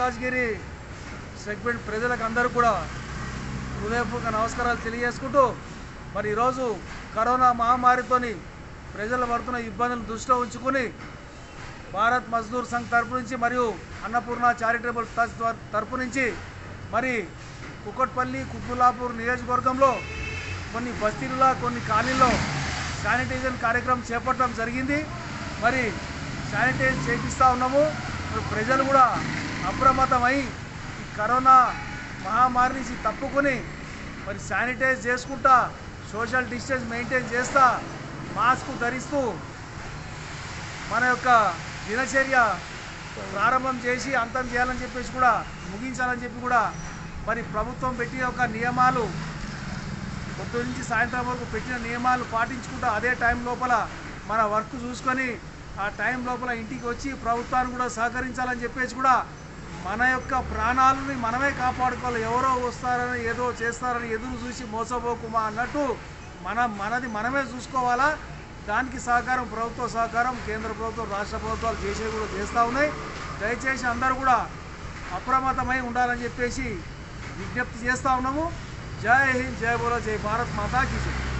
Malkajgiri segment ప్రజలకు అందరూ కూడా హృదయపూర్వక నమస్కారాలు తెలియజేసుకుంటూ మరి ఈరోజు కరోనా మహమ్మారితోని ప్రజలు పడుతున్న ఇబ్బందులను దృష్టిలో ఉంచుకుని భారత్ మజ్దూర్ సంఘ్ తరపు నుంచి మరియు అన్నపూర్ణ చారిటబుల్ ట్రస్ట్ ద్వా- తరపు నుంచి మరి కుక్కట్పల్లి కుత్బుల్లాపూర్ నియోజకవర్గంలో కొన్ని బస్తీలలో కొన్ని కాలనీల్లో శానిటైజేషన్ కార్యక్రమం చేపట్టడం జరిగింది మరి శానిటైజ్ చేపిస్తూ ఉన్నాము మరి ప్రజలు కూడా అప్రమత్తమై ఈ కరోనా మహమ్మారి నుంచి తప్పుకొని మరి శానిటైజ్ చేసుకుంటా సోషల్ డిస్టెన్స్ మెయింటైన్ చేస్తా మాస్క్ ధరిస్తూ మన యొక్క దినచర్య ప్రారంభం చేసి అంతం చేయాలని చెప్పేసి కూడా ముగించాలని చెప్పి కూడా మరి ప్రభుత్వం పెట్టిన ఒక నియమాలు పొద్దు నుంచి సాయంత్రం వరకు పెట్టిన నియమాలు పాటించుకుంటూ అదే టైం లోపల మన వర్క్ చూసుకొని ఆ టైం లోపల ఇంటికి వచ్చి ప్రభుత్వాన్ని కూడా సహకరించాలని చెప్పేసి కూడా మన యొక్క ప్రాణాలని మనమే కాపాడుకోవాలి ఎవరో వస్తారని ఏదో చేస్తారని ఎదురు చూసి మోసపోకుమా అన్నట్టు మన మనది మనమే చూసుకోవాలా దానికి సహకారం ప్రభుత్వ సహకారం కేంద్ర ప్రభుత్వం రాష్ట్ర ప్రభుత్వాలు చేసేవి కూడా చేస్తూ ఉన్నాయి దయచేసి అందరూ కూడా అప్రమత్తమై ఉండాలని చెప్పేసి విజ్ఞప్తి చేస్తూ ఉన్నాము జై హింద్ జై బోలో జై భారత్ మాతా కీ జై